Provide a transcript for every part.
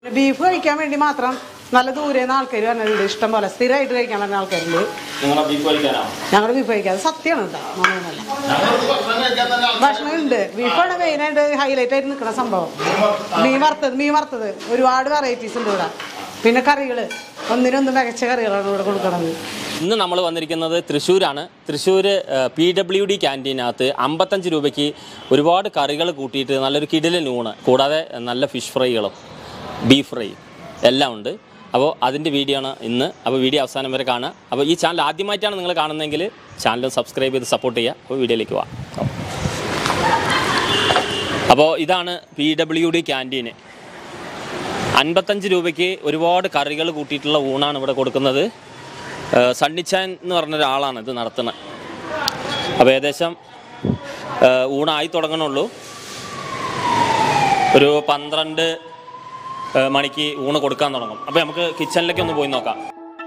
Beef കഴിക്കാൻ വേണ്ടി മാത്രം നല്ല ദൂരെ നിന്ന് ആൾക്കാർ വരണുണ്ട് ഇഷ്ടം പോലെ സ്ഥിരമായിട്ട് കഴിക്കാൻ വരുന്ന ആൾക്കാരുണ്ട് നിങ്ങളെ ബീഫ് കഴിക്കാനാണോ ഞങ്ങൾ ബീഫ് കഴിക്കാതെ സത്യമാണ് കേട്ടോ നമ്മളൊന്നുമല്ല ഭക്ഷണം ഉണ്ട് ബീഫാണ് മെയിനായിട്ട് ഹൈലൈറ്റ് ആയിട്ട് നിൽക്കുന്ന സംഭവം മീൻ വറുത്തത് മീൻ വറുത്തത് ഒരുപാട് വെറൈറ്റീസ് ഉണ്ട് ഇവിടെ പിന്നെ കറികൾ ഒന്നിനൊന്ന് മികച്ച കറികളാണ് ഇവിടെ കൊടുക്കണത് ഇന്ന് നമ്മൾ വന്നിരിക്കുന്നത് തൃശ്ശൂരാണ് തൃശ്ശൂർ പി ഡബ്ല്യു ഡി ക്യാൻറ്റീനകത്ത് അമ്പത്തഞ്ച് രൂപയ്ക്ക് ഒരുപാട് കറികൾ കൂട്ടിയിട്ട് നല്ലൊരു കിടിലൻ ഊണ് കൂടാതെ നല്ല ഫിഷ് ഫ്രൈകളും ബീഫ് ഫ്രൈ എല്ലാം ഉണ്ട് അപ്പോൾ അതിൻ്റെ വീഡിയോ ആണ് ഇന്ന് അപ്പോൾ വീഡിയോ അവസാനം വരെ കാണുക അപ്പോൾ ഈ ചാനൽ ആദ്യമായിട്ടാണ് നിങ്ങൾ കാണുന്നതെങ്കിൽ ചാനൽ സബ്സ്ക്രൈബ് ചെയ്ത് സപ്പോർട്ട് ചെയ്യുക അപ്പോൾ വീഡിയോയിലേക്ക് പോവാം അപ്പോൾ ഇതാണ് പി ഡബ്ല്യു ഡി ക്യാൻറ്റീന് അൻപത്തഞ്ച് രൂപയ്ക്ക് ഒരുപാട് കറികൾ കൂട്ടിയിട്ടുള്ള ഊണാണ് ഇവിടെ കൊടുക്കുന്നത് ഏഹ് സണ്ണിച്ചാൻ എന്ന് പറഞ്ഞ ഒരാളാണ് ഇത് നടത്തുന്നത് അപ്പോൾ ഏകദേശം ഏഹ് ഊണായി തുടങ്ങണുള്ളൂ ഒരു പന്ത്രണ്ട് ഏഹ് മണിക്ക് ഊണ് കൊടുക്കാൻ തുടങ്ങും അപ്പോൾ നമുക്ക് കിച്ചണിലേക്ക് ഒന്ന് പോയി നോക്കാം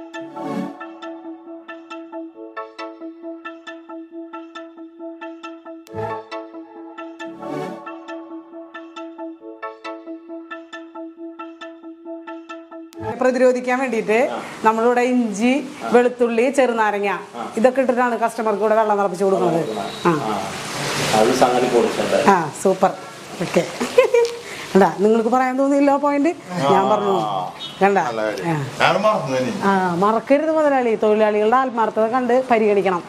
പ്രതിരോധിക്കാൻ വേണ്ടിയിട്ട് നമ്മളിവിടെ ഇഞ്ചി വെളുത്തുള്ളി ചെറുനാരങ്ങ ഇതൊക്കെ ഇട്ടിട്ടാണ് കസ്റ്റമർക്ക് ഇവിടെ വെള്ളം തിളപ്പിച്ച് കൊടുക്കുന്നത് ആ അത് സംഗതി കൊടുക്കണ്ടേ ആ സൂപ്പർ ഓക്കെ കണ്ട നിങ്ങൾക്ക് പറയാൻ തോന്നിയില്ലോ പോയിന്റ് ഞാൻ പറഞ്ഞു കണ്ട ആ. ഞാൻ മറന്നു ഇനി. ആ മറക്കരുത് മുതലാളി തൊഴിലാളികളുടെ ആത്മാർത്ഥത കണ്ട് പരിഗണിക്കണം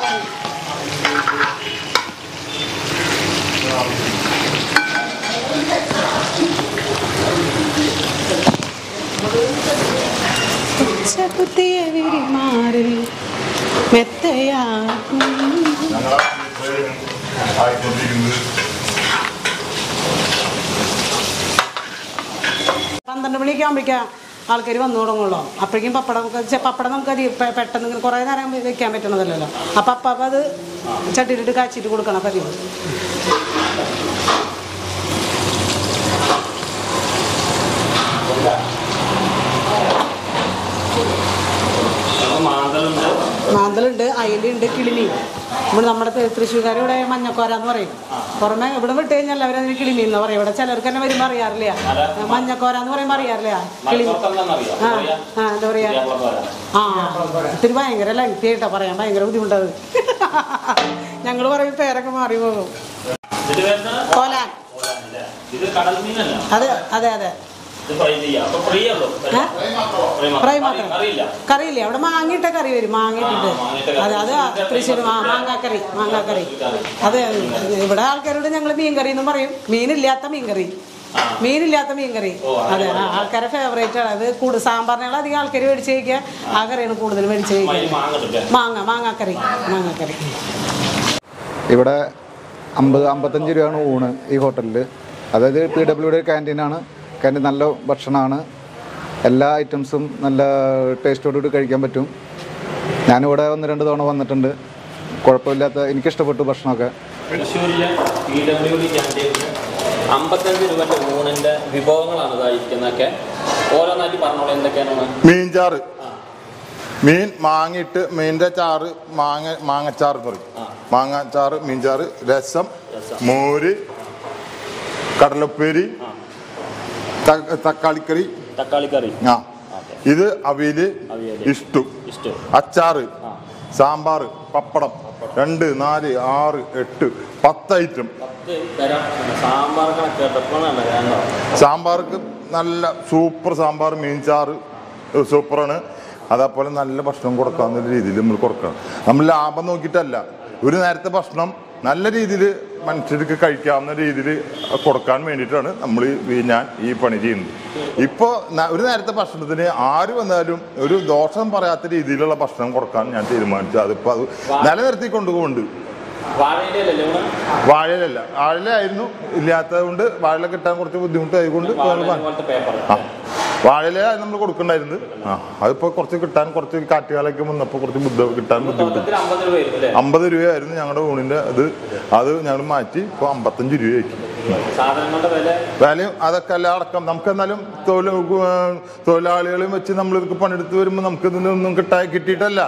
കുത്തിയ വിരിമാറിൽ മെത്തയാക്കും ഞങ്ങളാ വീട്ടില് ആയിക്കൊണ്ടിരിക്കുന്നത് പന്ത്രണ്ട് മണിയൊക്കെ ആകുമ്പോഴേക്കാ ആൾക്കാർ വന്നു തുടങ്ങുള്ളൂ അപ്പോഴേക്കും പപ്പടം ഒക്കെ ചെ- പപ്പടം നമുക്ക് അരി പെ- പെട്ടെന്ന് ഇങ്ങനെ കുറേ നേരം വെക്കാൻ പറ്റണതല്ലല്ലോ അപ്പം അപ്പം അത് ചട്ടിയിലിട്ട് കാച്ചിട്ട് കൊടുക്കണം പതിവ് അപ്പോൾ മാന്തലുണ്ട് മാന്തലുണ്ട് അയലുണ്ട് കിളിമി ഇവിടെ നമ്മുടെ ത- തൃശ്ശൂർക്കാർ ഇവിടെ മഞ്ഞക്കോര എന്ന് പറയും പുറമെ ഇവിടെ വിട്ട് കഴിഞ്ഞാൽ അവരതിന് കിളിമി എന്ന് പറയും ഇവിടെ ചിലർക്ക് തന്നെ വരുമ്പോൾ അറിയാറില്ല മഞ്ഞക്കോര എന്ന് പറയുമ്പോൾ അറിയാറില്ല കിളിമി മലപ്പുറത്തെന്താണെന്നറിയോ ആ ആ എന്താ പറയാ ആ ഇത്തിരി ഭയങ്കര ലെങ്തി ആയിട്ടാ പറയാൻ ഭയങ്കര ബുദ്ധിമുട്ടത് ഞങ്ങൾ പറയും പേരൊക്കെ മാറി പോകും ഇതിന്റെ പേരെന്താണ്? കോലാൻ കോലാനല്ലേ? ഇത് കടൽ മീനല്ല അതെ അതെ അതെ ഇത് ഫ്രൈ ചെയ്യാം അപ്പോൾ ഫ്രീ ഉള്ളൂ ഏ? ഫ്രൈ ഫ്രൈ മാത്രം മാത്രം അറിയില്ല കറിയില്ലേ അവിടെ മാങ്ങിയിട്ട കറി വരും മാങ്ങിയിട്ടുണ്ട് ആ, മാങ്ങിയിട്ട കറി. അതെ അത് തൃശ്ശൂർ ആ മാങ്ങാക്കറി മാങ്ങാക്കറി അതെ ഇവിടെ ആൾക്കാരോട് ഞങ്ങൾ മീൻകറി എന്നും പറയും മീനില്ലാത്ത മീൻകറി മീനില്ലാത്ത മീൻകറി അതെ ആ, ആൾക്കാരെ ഫേവറേറ്റ് ആണ് അത് കൂടുതൽ സാമ്പാറിനുള്ള അധികം ആൾക്കാർ മേടിച്ച് കഴിക്കുക ആ കറിയാണ് കൂടുതൽ മേടിച്ച് കഴിക്കുക അതിന് മാങ്ങ മാങ്ങ മാങ്ങാക്കറി മാങ്ങാക്കറി ഇവിടെ അമ്പത് അമ്പത്തഞ്ച് രൂപയാണ് ഊണ് ഈ ഹോട്ടലിൽ അതായത് പി ഡബ്ല്യുടെ ക്യാൻറ്റീനാണ് ക്യാൻറ്റീൻ നല്ല ഭക്ഷണമാണ് എല്ലാ ഐറ്റംസും നല്ല ടേസ്റ്റോടുകൂടി കഴിക്കാൻ പറ്റും ഞാനിവിടെ ഒന്ന് രണ്ട് തവണ വന്നിട്ടുണ്ട് കുഴപ്പമില്ലാത്ത എനിക്കിഷ്ടപ്പെട്ടു ഭക്ഷണമൊക്കെ തൃശ്ശൂരിലെ പി ഡബ്ല്യു ഡി ക്യാൻറ്റീനിൽ അമ്പത്തഞ്ച് രൂപന്റെ ഊണിന്റെ വിഭവങ്ങളാണ് ഇതായിരിക്കുന്നതൊക്കെ ഓരോന്നായിട്ട് പറഞ്ഞോളൂ എന്തൊക്കെയാണ് മീൻചാറ് മീൻ മാങ്ങിയിട്ട് മീനിന്റെ ചാറ് മാങ്ങ മാങ്ങച്ചാറ് എന്ന് പറയും മാങ്ങാച്ചാറ് മീൻചാറ് രസം മോര് കടലപ്പേരി ത- തക്കാളിക്കറി തക്കാളി കറി ആ ഇത് അവിയല് അവിയല്. ഇഷ്ടു ഇഷ്ടം അച്ചാറ് സാമ്പാർ പപ്പടം രണ്ട് നാല് ആറ് എട്ട് പത്ത് ഐറ്റം പത്ത് തരം സാമ്പാർ കണക്ക് കേട്ടപ്പോഴാണ് വേണ്ടോ സാമ്പാർക്ക് നല്ല സൂപ്പർ സാമ്പാർ മീൻചാറ് സൂപ്പറാണ് അതേപോലെ നല്ല ഭക്ഷണം കൊടുക്കാവുന്ന രീതിയിൽ നമ്മൾ കൊടുക്കണം നമ്മൾ ലാഭം നോക്കിയിട്ടല്ല ഒരു നേരത്തെ ഭക്ഷണം നല്ല രീതിയിൽ മനുഷ്യർക്ക് കഴിക്കാവുന്ന രീതിയിൽ കൊടുക്കാൻ വേണ്ടിയിട്ടാണ് നമ്മൾ ഈ ഞാൻ ഈ പണി ചെയ്യുന്നത് ഇപ്പോൾ ഒരു നേരത്തെ ഭക്ഷണത്തിന് ആര് വന്നാലും ഒരു ദോഷം പറയാത്ത രീതിയിലുള്ള ഭക്ഷണം കൊടുക്കാൻ ഞാൻ തീരുമാനിച്ചു അതിപ്പോൾ അത് നിലനിർത്തി കൊണ്ടുപോകുന്നുണ്ട് വാഴയിലല്ലേ ഊണ് വാഴയിലല്ല വാഴയിലായിരുന്നു ഇല്ലാത്തത് കൊണ്ട് വാഴ കിട്ടാൻ കുറച്ച് ബുദ്ധിമുട്ടായതുകൊണ്ട് വാഴ പോലത്തെ പേപ്പർ ആ വാഴയില നമ്മൾ കൊടുക്കണ്ടായിരുന്നു ആ അതിപ്പോ കുറച്ച് കിട്ടാൻ കുറച്ച് കാറ്റുകാലൊക്കെ വന്നപ്പോൾ കുറച്ച് ബുദ്ധ കിട്ടാൻ ബുദ്ധിമുട്ട് മൊത്തത്തിൽ അമ്പത് രൂപ വരും അല്ലേ അമ്പത് രൂപയായിരുന്നു ഞങ്ങളുടെ ഊണിന്റെ അത് അത് ഞങ്ങൾ മാറ്റി ഇപ്പോൾ അമ്പത്തഞ്ച് രൂപയാക്കി സാധനങ്ങളുടെ വില വിലയും അതൊക്കെ എല്ലാം അടക്കം നമുക്ക് എന്നാലും തൊഴിൽ തൊഴിലാളികളെയും വെച്ച് നമ്മൾ ഇതൊക്കെ പണിയെടുത്ത് വരുമ്പോൾ നമുക്ക് ഇതിനൊന്നും കിട്ടാ കിട്ടിയിട്ടല്ല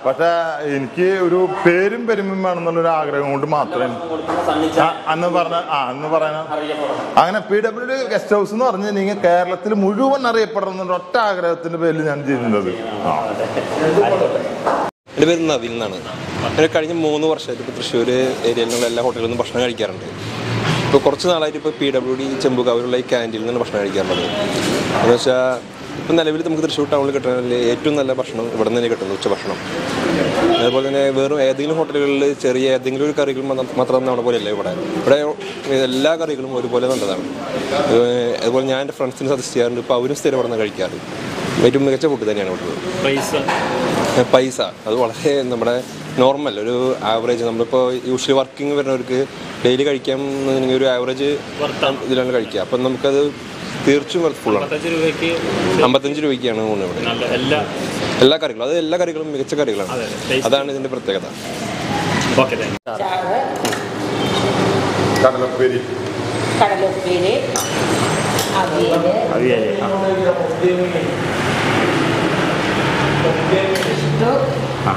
പക്ഷെ എനിക്ക് ഒരു പേരും പെരുമയും വേണമെന്നുള്ളൊരു ആഗ്രഹം കൊണ്ട് മാത്രമേ ആ, അന്ന് പറഞ്ഞ ആ അന്ന് പറയാൻ അങ്ങനെ P W D guest house എന്ന് പറഞ്ഞു കഴിഞ്ഞാൽ കേരളത്തിൽ മുഴുവൻ അറിയപ്പെടണം എന്നുള്ള ഒറ്റ ആഗ്രഹത്തിന്റെ പേരിൽ ഞാൻ ചെയ്യുന്നത് ആ എൻ്റെ പേര് നവീൻ എന്നാണ് ഞാൻ കഴിഞ്ഞ മൂന്ന് വർഷമായിട്ട് ഇപ്പോൾ തൃശ്ശൂർ ഏരിയയിൽ നിന്നുള്ള എല്ലാ ഹോട്ടലിൽ നിന്നും ഭക്ഷണം കഴിക്കാറുണ്ട് ഇപ്പോൾ കുറച്ച് നാളായിട്ട് ഇപ്പോൾ പി ഡബ്ല്യു ഡി ചെമ്പുകാവിലുള്ള ഈ ക്യാൻറ്റീനിൽ നിന്നാണ് ഭക്ഷണം കഴിക്കാറുള്ളത് എന്ന് വെച്ചാൽ ഇപ്പം നിലവിൽ നമുക്ക് തൃശ്ശൂർ ടൗണിൽ കിട്ടുന്നതിൽ ഏറ്റവും നല്ല ഭക്ഷണം ഇവിടെ നിന്ന് തന്നെ കിട്ടുന്നു ഉച്ച ഭക്ഷണം അതുപോലെ തന്നെ വെറും ഏതെങ്കിലും ഹോട്ടലുകളിൽ ചെറിയ ഏതെങ്കിലും ഒരു കറികൾ മാത്രം- മാത്രം നമ്മുടെ പോലെയല്ല ഇവിടെ ഇവിടെ എല്ലാ കറികളും ഒരുപോലെ നല്ലതാണ് ഏഹ് അതുപോലെ ഞാൻ എൻ്റെ ഫ്രണ്ട്സിന് സജസ്റ്റ് ചെയ്യാറുണ്ട് ഇപ്പോൾ അവരും സ്ഥിരം ഇവിടെ നിന്ന് കഴിക്കാറ് ഏറ്റവും മികച്ച ഫുഡ് തന്നെയാണ് ഇവിടുത്തെ പ്രൈസ് പൈസ അത് വളരെ നമ്മുടെ നോർമൽ ഒരു ആവറേജ് നമ്മളിപ്പോൾ യൂഷ്വലി വർക്കിംഗ് വരുന്നവർക്ക് ഡെയിലി കഴിക്കാൻ ഒരു ആവറേജ് ഇതിലാണ് കഴിക്കുക അപ്പം നമുക്കത് തീർച്ചയായും വർക്ക്ഫുള്ളാണ് അമ്പത്തഞ്ച് രൂപയ്ക്ക് അമ്പത്തഞ്ച് രൂപയ്ക്കാണ് ഊണ് ഇവിടെ നല്ല എല്ലാ എല്ലാ കറികളും അത് എല്ലാ കറികളും മികച്ച കറികളാണ് അതെ, taste. അതാണ് ഇതിൻ്റെ പ്രത്യേകത ഓക്കെ താങ്ക് കടലപ്പേരി കടലുപ്പേരി അവിയല് അവിയല് ആ. ഇഷ്ടു ആ.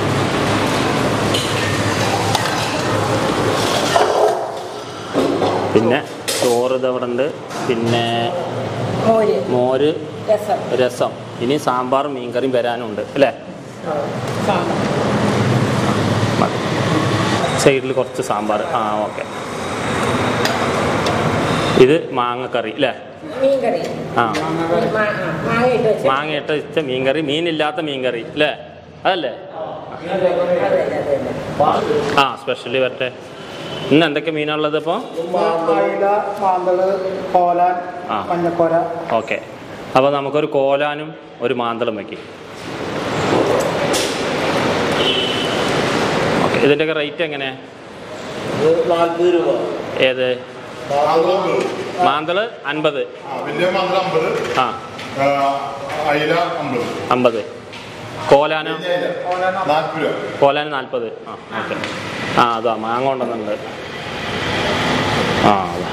പിന്നെ ചോറ് ഇതവിടെ ഉണ്ട് പിന്നെ മോര് മോര് രസം രസം ഇനി സാമ്പാറും മീൻകറിയും വരാനുണ്ട് അല്ലേ സാമ്പാർ സൈഡിൽ കുറച്ച് സാമ്പാർ ആ ഓക്കെ ഇത് മാങ്ങക്കറി അല്ലേ മീൻകറി ആ മാ- ആ, മാങ്ങ ഇട്ട് വെച്ച് മാങ്ങ ഇട്ട ഇച്ച മീൻകറി മീനില്ലാത്ത മീൻകറി അല്ലേ അതല്ലേ അതെ അതെ അതെ ആ സ്പെഷ്യലി വരട്ടെ ഇന്ന് എന്തൊക്കെ മീനുള്ളത് ഇപ്പോൾ അയില മാന്തള് കോലാൻ ആ. മഞ്ഞക്കോര ഓക്കെ അപ്പോൾ നമുക്കൊരു കോലാനും ഒരു മാന്തളും വയ്ക്കും ഓക്കെ ഇതിൻ്റെയൊക്കെ റേറ്റ് എങ്ങനെ നാൽപ്പത് രൂപ ഏത് മാന്തള് അൻപത് ആ, വലിയ മധുര അമ്പത് ആ ആ, അയില അമ്പത് അമ്പത് കോലാനോ നാൽപ്പത് രൂപ കോലാന് നാൽപ്പത് ആ ഓക്കെ ആ അതാ മാങ്ങ കൊണ്ടുവന്നുണ്ട് ആ അതാ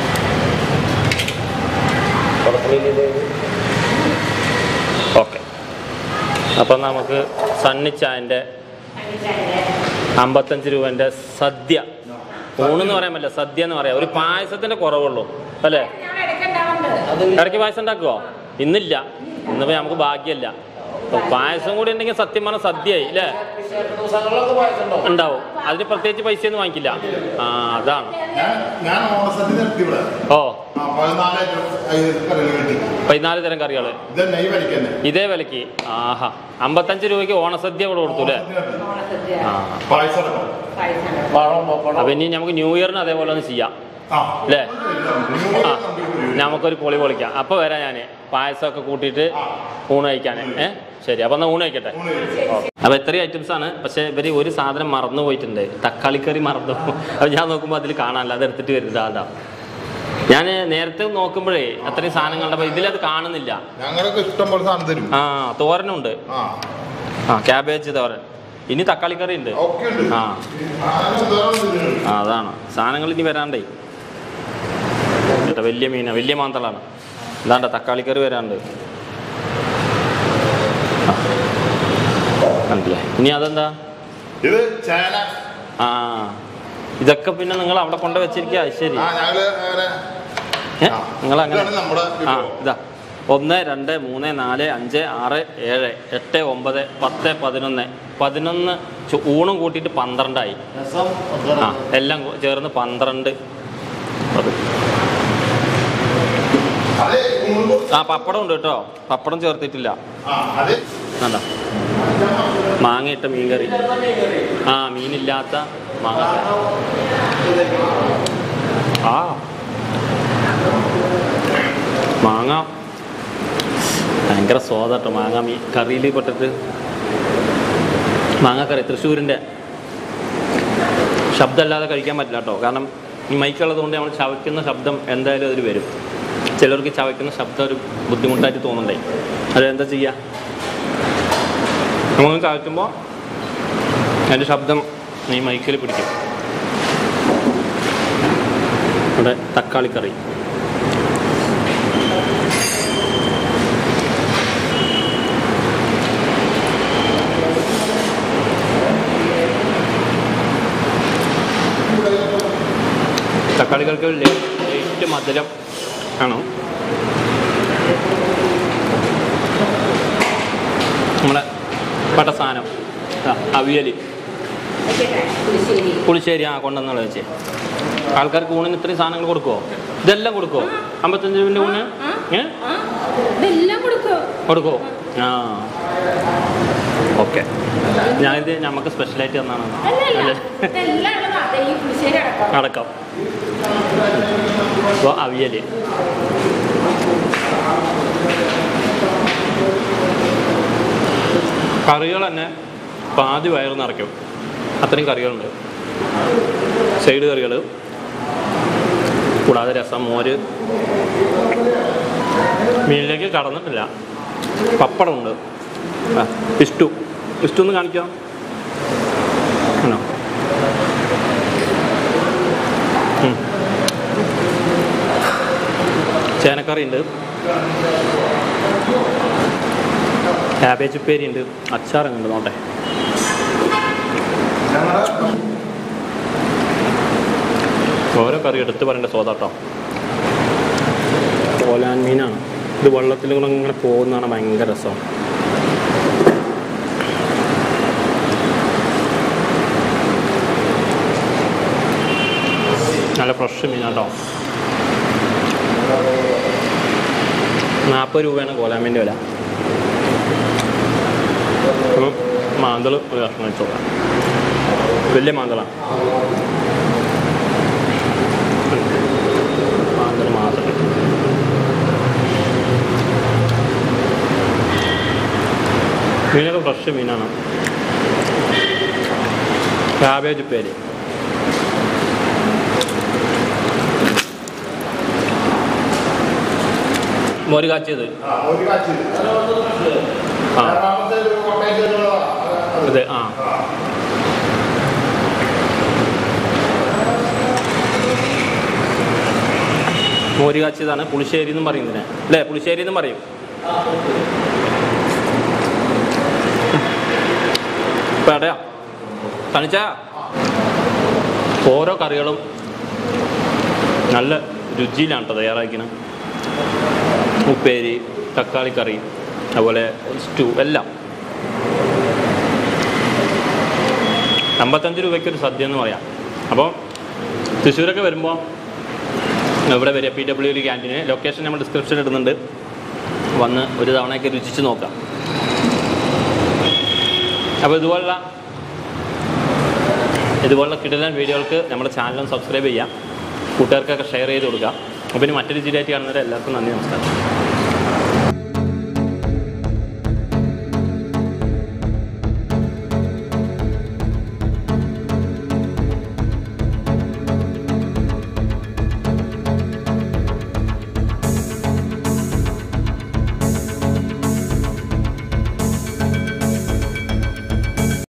ഓക്കെ അപ്പം നമുക്ക് സണ്ണിച്ചായൻ്റെ അമ്പത്തഞ്ച് രൂപൻ്റെ സദ്യ ഊണെന്ന് പറയാൻ പറ്റില്ല സദ്യ എന്ന് പറയാം ഒരു പായസത്തിൻ്റെ കുറവുള്ളൂ അല്ലേ ഇടയ്ക്ക് പായസം ഉണ്ടാക്കുമോ ഇന്നില്ല ഇന്നിപ്പോൾ നമുക്ക് ഭാഗ്യമല്ല അപ്പൊ പായസം കൂടി ഉണ്ടെങ്കിൽ സത്യം പറഞ്ഞാൽ സദ്യയായി അല്ലേ ഉണ്ടാവും അതിന് പ്രത്യേകിച്ച് പൈസയൊന്നും വാങ്ങിക്കില്ല ആ അതാണ് ഞാൻ ഞാൻ ഓണസദ്യ നിർത്തി ഇവിടെ ഓ ആ പതിനാല് ഐറ്റം ഐ- കറികൾ കിട്ടി പതിനാല് തരം കറികൾ ഇതന്നെ ഈ വലിക്കന്നെ ഇതേ വിലക്ക് ആഹാ അമ്പത്തഞ്ച് രൂപയ്ക്ക് ഓണസദ്യ ഇവിടെ കൊടുത്തു അല്ലേ ആ പായസം അടക്കം അപ്പൊ ഇനി നമുക്ക് ന്യൂ ഇയറിന് അതേപോലെ ഒന്ന് ചെയ്യാം ആ അല്ലേ ആ നമുക്കൊരു പൊളി പൊളിക്കാം അപ്പൊ വരാം ഞാൻ പായസമൊക്കെ കൂട്ടിയിട്ട് ഊണ് കഴിക്കാൻ ഏ ശരി അപ്പൊ എന്നാ ഊണ് കഴിക്കട്ടെ ഓക്കെ അപ്പൊ ഇത്രയും ഐറ്റംസ് ആണ് പക്ഷെ ഇവര് ഒരു സാധനം മറന്നു പോയിട്ടുണ്ട് തക്കാളിക്കറി മറന്നു അപ്പൊ ഞാൻ നോക്കുമ്പോൾ അതിൽ കാണാനില്ല അത് എടുത്തിട്ട് വരുന്നത് അതാ ഞാൻ നേരത്തെ നോക്കുമ്പോഴേ അത്രയും സാധനങ്ങളുടെ അപ്പൊ ഇതിലത് കാണുന്നില്ല ഞങ്ങളൊക്കെ ഇഷ്ടം പോലെ സാധനം തരും ആ തോരനുണ്ട് ആ ആ ക്യാബേജ് തോരൻ ഇനി തക്കാളിക്കറി ഉണ്ട് ഒക്കെ ഉണ്ട് ആ ആരും വേറെ ഇതിന് ആ അതാണ് സാധനങ്ങൾ ഇനി വരാണ്ടേ കേട്ടോ വലിയ മീന വലിയ മാന്തളാണ് ഇതാണ്ട തക്കാളിക്കറി വരാണ്ട് ആ. കണ്ടില്ലേ ഇനി അതെന്താ ഇത് ചേന ആ ഇതൊക്കെ പിന്നെ നിങ്ങൾ അവിടെ കൊണ്ട് വെച്ചിരിക്കുക ശരി ആ ഞങ്ങള് അങ്ങനെ ഏ നിങ്ങൾ അങ്ങനെ ഇതാണ് നമ്മുടെ ആ വിഭവം. ഇതാ ഒന്ന് രണ്ട് മൂന്ന് നാല് അഞ്ച് ആറ് ഏഴ് എട്ട് ഒമ്പത് പത്ത് പതിനൊന്ന് പതിനൊന്ന് ചു- ഊണും കൂട്ടിയിട്ട് പന്ത്രണ്ടായി ആ എല്ലാം കൂ- ചേർന്ന് പന്ത്രണ്ട് അത്. അതെ ഊണ് ആ പപ്പടം ഉണ്ട് കേട്ടോ പപ്പടം ചേർത്തിട്ടില്ല ആ അതെ വേണ്ട മാങ്ങയിട്ട മീൻകറി ആ മീനില്ലാത്ത മാങ്ങ ആ മാങ്ങ ഭയങ്കര സ്വാദട്ടോ മാങ്ങ മീ കറിയിൽ പെട്ടിട്ട് മാങ്ങക്കറി തൃശ്ശൂരിൻ്റെ ശബ്ദമല്ലാതെ കഴിക്കാൻ പറ്റില്ല കേട്ടോ കാരണം ഈ മൈക്കുള്ളത് കൊണ്ട് നമ്മൾ ചവയ്ക്കുന്ന ശബ്ദം എന്തായാലും അതിൽ വരും ചിലർക്ക് ചവയ്ക്കുന്ന ശബ്ദം ഒരു ബുദ്ധിമുട്ടായിട്ട് തോന്നുന്നുണ്ടേ അതെന്താ ചെയ്യുക നമുക്ക് ചവയ്ക്കുമ്പോൾ അതിൻ്റെ ശബ്ദം ഈ മൈക്കിൽ പിടിക്കും ഇവിടെ തക്കാളി കറി തക്കാളികൾക്ക് ലൈറ്റ് മധുരം ആണോ നമ്മളെ പട്ട സാധനം ആ, അവിയൽ പുളിശ്ശേരി പുളിശ്ശേരി ആ കൊണ്ടുവന്നുള്ള വെച്ചേ ആൾക്കാർക്ക് ഊണിന് ഇത്രയും സാധനങ്ങൾ കൊടുക്കുമോ ഇതെല്ലാം കൊടുക്കുമോ അമ്പത്തഞ്ച് രൂപൻ്റെ ഊണ് ഏ ആ ഇതെല്ലാം കൊടുക്കും കൊടുക്കുമോ ആ ഓക്കെ ഞാനിത് നമുക്ക് സ്പെഷ്യലായിട്ട് തന്നാണ് അല്ലല്ല ഇതെല്ലാം ഉള്ളതാ ദേ ഈ പുളിശ്ശേരി അടക്കം അടക്കം അപ്പോൾ അവിയൽ കറികൾ തന്നെ പാതി വയറ് നിറയ്ക്കും അത്രയും കറികളുണ്ട് സൈഡ് കറികൾ കൂടാതെ രസം മോര് മീനിലേക്ക് കടന്നിട്ടില്ല പപ്പടമുണ്ട് ആ, ഇഷ്ടു ഇഷ്ടു ഒന്ന് കാണിക്കാം ആണോ ഉം. ചേനക്കറി ഉണ്ട് ക്യാബേജ് ഉപ്പേരി ഉണ്ട് അച്ചാറുണ്ട് നോട്ടെ ഓരോ കറി എടുത്ത് പറയേണ്ട സോദാട്ടോ കോലാൻ മീനാണ് ഇത് വെള്ളത്തിൽ കൂടെ ഇങ്ങനെ പോകുന്നതാണ് ഭയങ്കര രസം നല്ല ഫ്രഷ് മീനാട്ടോ നാൽപ്പത് രൂപയാണ് കോലാമീൻ്റെ വില അപ്പം മാന്തൾ ഒരു കഷ്ണം വെച്ചോളാം വലിയ മാന്തളാണ് മാന്തൾ മാത്രം മീനൊക്കെ ഫ്രഷ് മീനാണ് കാബേജ് ഉപ്പേരി മോര് കാച്ചിയത് ആ അതെ ആ മോര് കാച്ചിയതാണ് പുളിശ്ശേരി എന്നും പറയുന്നതിനെ അല്ലേ പുളിശ്ശേരി എന്നും പറയും ഇപ്പം എവിടെയാ തണിച്ച ഓരോ കറികളും നല്ല രുചിയിലാണ് കേട്ടോ തയ്യാറാക്കിയത് ഉപ്പേരി തക്കാളി കറി അതുപോലെ സ്റ്റൂ എല്ലാം അമ്പത്തഞ്ച് രൂപയ്ക്ക് ഒരു സദ്യ എന്ന് പറയാം അപ്പോൾ തൃശ്ശൂരൊക്കെ വരുമ്പോൾ ഇവിടെ വരിക പി ഡബ്ല്യു ഡി ക്യാൻറ്റീന് ലൊക്കേഷൻ നമ്മൾ ഡിസ്ക്രിപ്ഷൻ ഇടുന്നുണ്ട് വന്ന് ഒരു തവണയൊക്കെ രുചിച്ച് നോക്കാം അപ്പോൾ ഇതുപോലുള്ള ഇതുപോലുള്ള കിടലൻ വീഡിയോകൾക്ക് നമ്മുടെ ചാനലും സബ്സ്ക്രൈബ് ചെയ്യാം കൂട്ടുകാർക്കൊക്കെ ഷെയർ ചെയ്ത് കൊടുക്കുക അപ്പോൾ ഇനി മറ്റൊരു ജില്ലയായിട്ട് കാണുന്നവരെ എല്ലാവർക്കും നന്ദി നമസ്കാരം